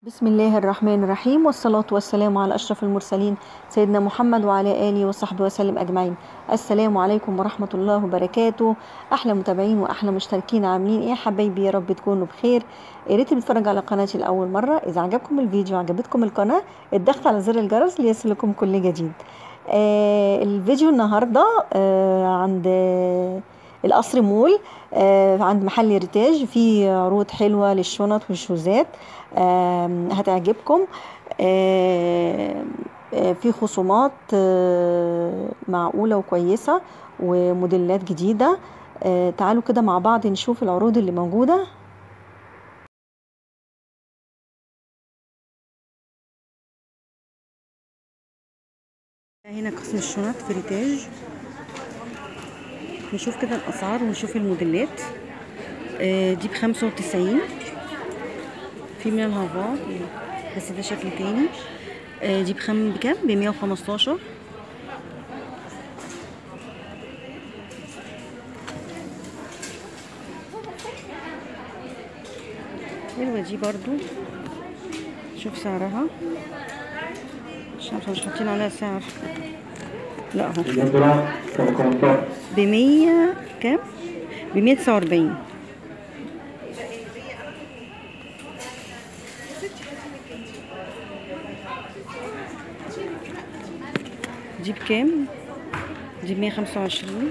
بسم الله الرحمن الرحيم والصلاة والسلام على أشرف المرسلين سيدنا محمد وعلى آله وصحبه وسلم أجمعين السلام عليكم ورحمة الله وبركاته أحلى متابعين وأحلى مشتركين عاملين إيه يا حبايبي يا رب تكونوا بخير يا ريت بتتفرج على قناتي لأول مرة إذا عجبكم الفيديو وعجبتكم القناة الضغط على زر الجرس ليصلكم كل جديد آه الفيديو النهاردة آه عند آه القصر مول آه عند محل ريتاج في عروض حلوة للشنط والشوزات آه هتعجبكم آه في خصومات معقولة وكويسة وموديلات جديدة تعالوا كده مع بعض نشوف العروض اللي موجودة هنا قسم الشنط في ريتاج نشوف كده الاسعار ونشوف الموديلات دي بخمسة وتسعين في من الهافار بس ده شكل تاني دي بخم بكام بمية وخمستاشر حلوة دي برضو شوف سعرها مش مش حاطين عليها سعر لا اهو بمية كام بمية تسعة وأربعين دي بكام دي بمية خمسة وعشرين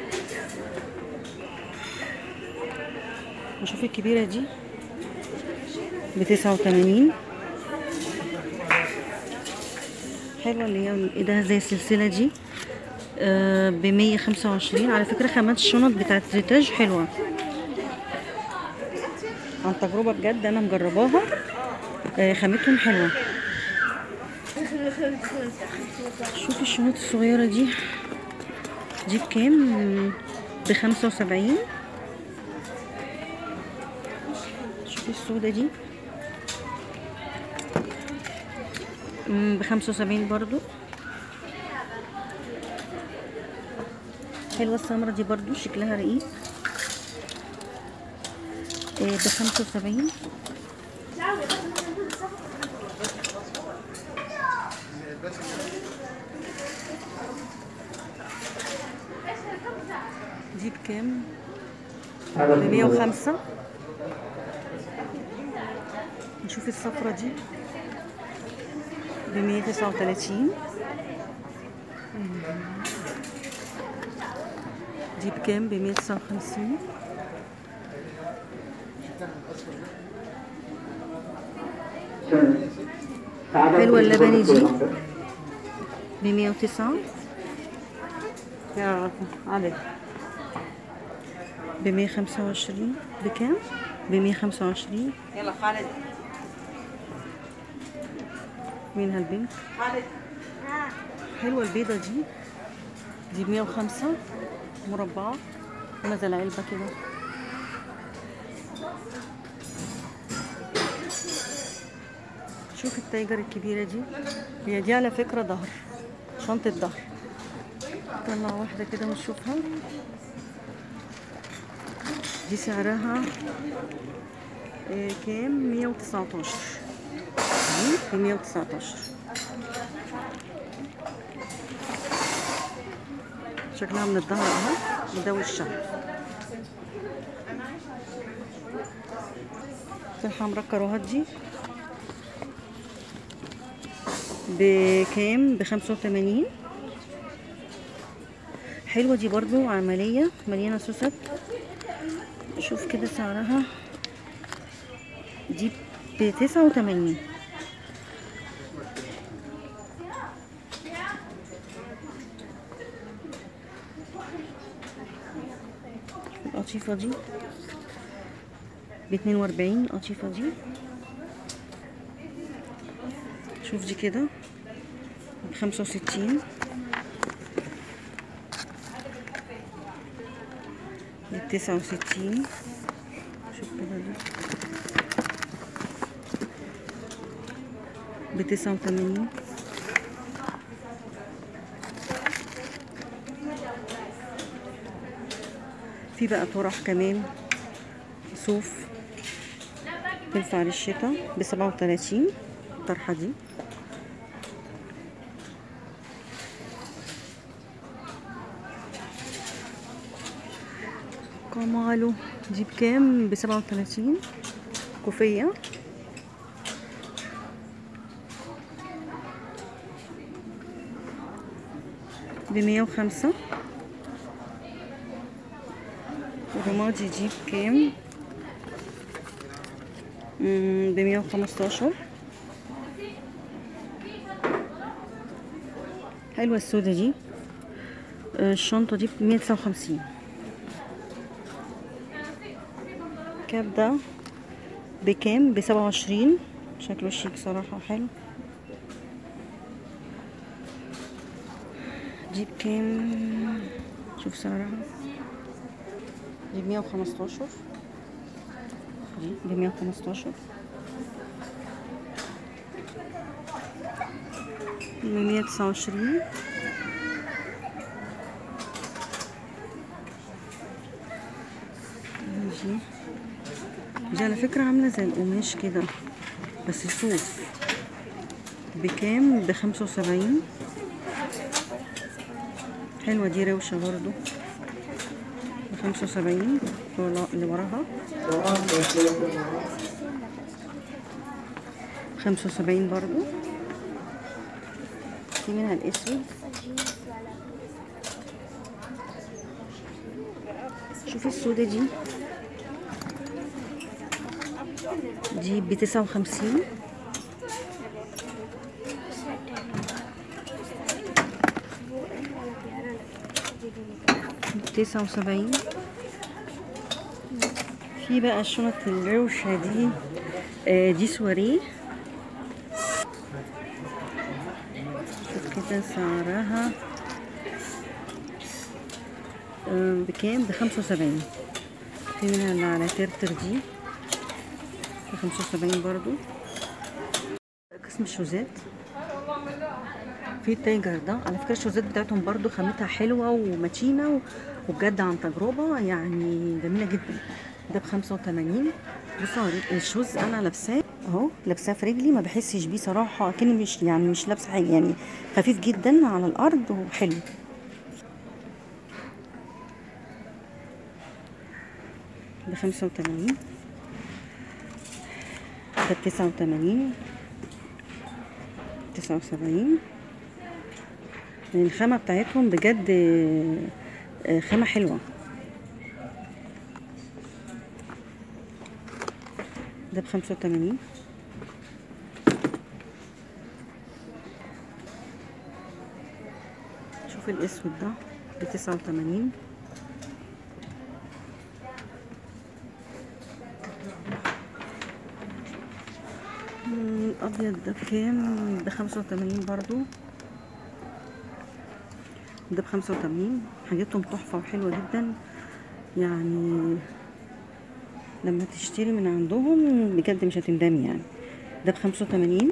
نشوف الكبيرة دي بتسعة وتمانين حلوة اللي هي ايدها زي السلسلة دي آه بمية خمسة وعشرين على فكرة خامات الشنط بتاعت ريتاج حلوة عن تجربة بجد انا مجرباها آه خامتهم حلوة شوفي الشنط الصغيرة دي دي بكام بخمسة وسبعين شوفي السودة دي بخمسة وسبعين برضو حلوة السمرة دي برضو شكلها رقيق بخمسة وسبعين دي بكام بمية وخمسة نشوف الصفرة دي بمية تسعة وتلاتين دي بكام بمية تسعة وخمسين حلوة اللبني دي بمية وتسعة يا عدد بمية خمسة وعشرين بكام بمية خمسة وعشرين يلا خالد مين هالبنك خالد حلوة البيضة دي دي بمية وخمسة مربعة نزل علبة كده شوف التايجر الكبيرة دي هي دي على فكرة ظهر شنطة ظهر طلع واحدة كده ونشوفها دي سعرها إيه كام مية وتسعتاشر دي بمية وتسعتاشر شكلها من الظهر اهو مدوي الشهر في الحمرا الكروهات دي بكام بخمسة وتمانين حلوة دي برضو عملية مليانة سوست شوف كده سعرها دي بتسعة وتمانين القطيفة دي باتنين واربعين القطيفة دي شوف دي كده بخمسة وستين دي بتسعة وستين شوف كده دي بتسعة وتمانين في بقى طرح كمان صوف تنفع للشتاء بسبعة وتلاتين الطرحة دي كمالو دي بكام بسبعة وتلاتين كوفية بمية وخمسة الرمادي دي بكام بمية وخمستاشر حلوة السودا دي آه، الشنطة دي بمية تسعة وخمسين الكاب ده بكام بسبعة وعشرين شكله شيك صراحة حلو دي بكام شوف سعرها دي بمية وخمستاشر دي بمية وخمستاشر بمية تسعة وعشرين دي دي على فكرة عاملة زي القماش كده بس صوف بكام بخمسة وسبعين حلوة دي روشة برضو بخمسة وسبعين اللي وراها خمسة وسبعين برضو في منها الاسود شوفي السودة دي دي بتسعة وخمسين تسعة وسبعين في بقى الشنط الروشة دي آه دي سواريه شوف كده سعرها آه بكام بخمسة وسبعين في منها اللي على ترتر دي بخمسة وسبعين برضو قسم الشوزات في التايجر ده على فكره الشوزات بتاعتهم برضو خامتها حلوه ومتينه وبجد عن تجربه يعني جميله جدا ده بخمسة وتمانين بصوا الشوز انا لابساه اهو لابساه في رجلي ما بحسش بيه صراحه كاني مش يعني مش لابسه حاجه يعني خفيف جدا على الارض وحلو بخمسة وتمانين ده بتسعة وتمانين تسعة وسبعين الخامة بتاعتهم بجد خامة حلوة ده بخمسة وتمانين شوف الاسود ده بتسعة وتمانين الابيض ده بكام بخمسة وتمانين برضو ده بخمسة وتمانين حاجاتهم تحفة وحلوة جدا يعني لما تشتري من عندهم بجد مش هتندمي يعني ده بخمسة وتمانين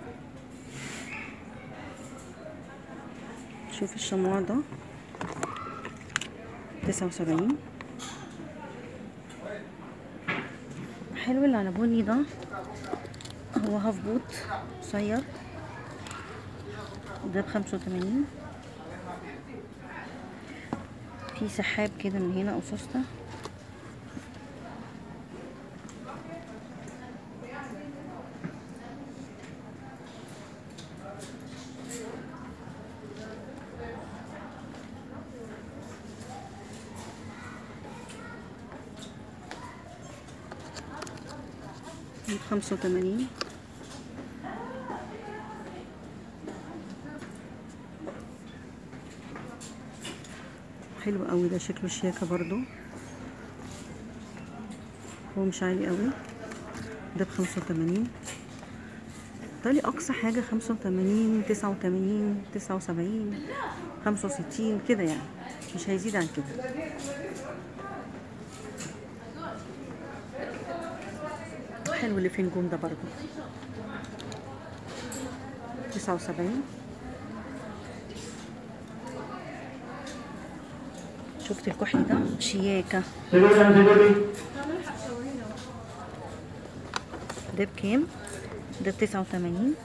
شوف الشموع ده تسعة وسبعين حلو اللي على بني ده هو هاف بوت قصير ده بخمسة وتمانين في سحاب كده من هنا قصاصته بخمسة وتمانين حلو قوي ده شكله شياكة برضو هو مش عالي قوي ده بخمسة وتمانين بالتالي اقصى حاجة خمسة وتمانين تسعة وتمانين تسعة وسبعين خمسة وستين كده يعني مش هيزيد عن كده حلو اللي في نجوم ده برضو تسعة وسبعين شفت الكحلي ده شياكة ده بكام ده بتسعة وتمانين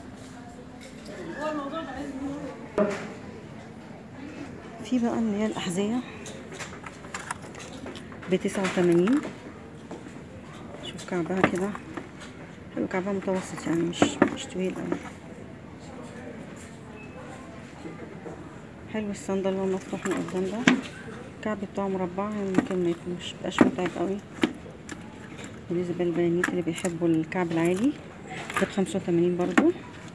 في بقى اللي هي الأحذية بتسعة وتمانين شوف كعبها كده حلو كعبها متوسط يعني مش مش طويل أوي حلو الصندل اللي هو مفتوح من قدام ده الكعب بتاعه مربع يعني ممكن ما يكونش مبقاش متعب قوي بالنسبة للبنات اللي بيحبوا الكعب العالي ده بخمسة وتمانين برضو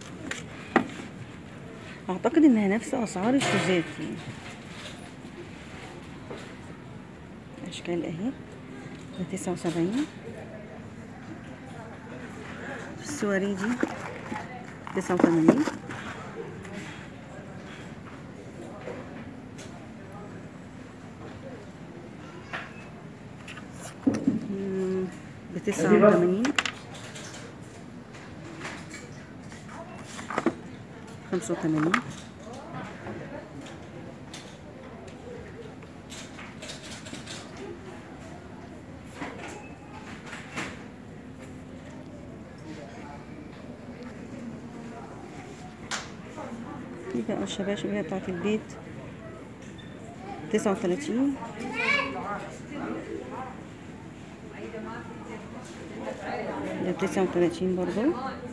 اعتقد انها نفس اسعار الشوزات يعني اشكال اهي ده تسعة وسبعين السواري دي تسعة وتمانين بتسعة وتمانين خمسة وتمانين في بقى الشباشب اللي هي بتاعت البيت تسعة وتلاتين ده تسعة وتلاتين برضو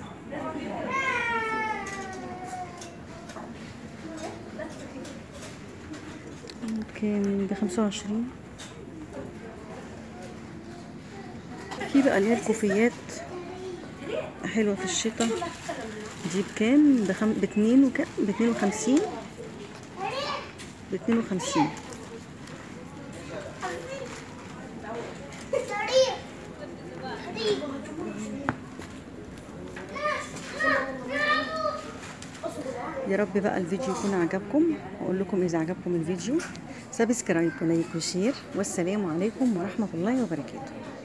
ممكن بخمسة وعشرين في بقى اللي هي الكوفيات حلوة في الشتاء دي بكام بخم... باتنين وكام باتنين وخمسين باتنين وخمسين يا رب بقى الفيديو يكون عجبكم واقول لكم اذا عجبكم الفيديو سبسكرايب ولايك وشير والسلام عليكم ورحمه الله وبركاته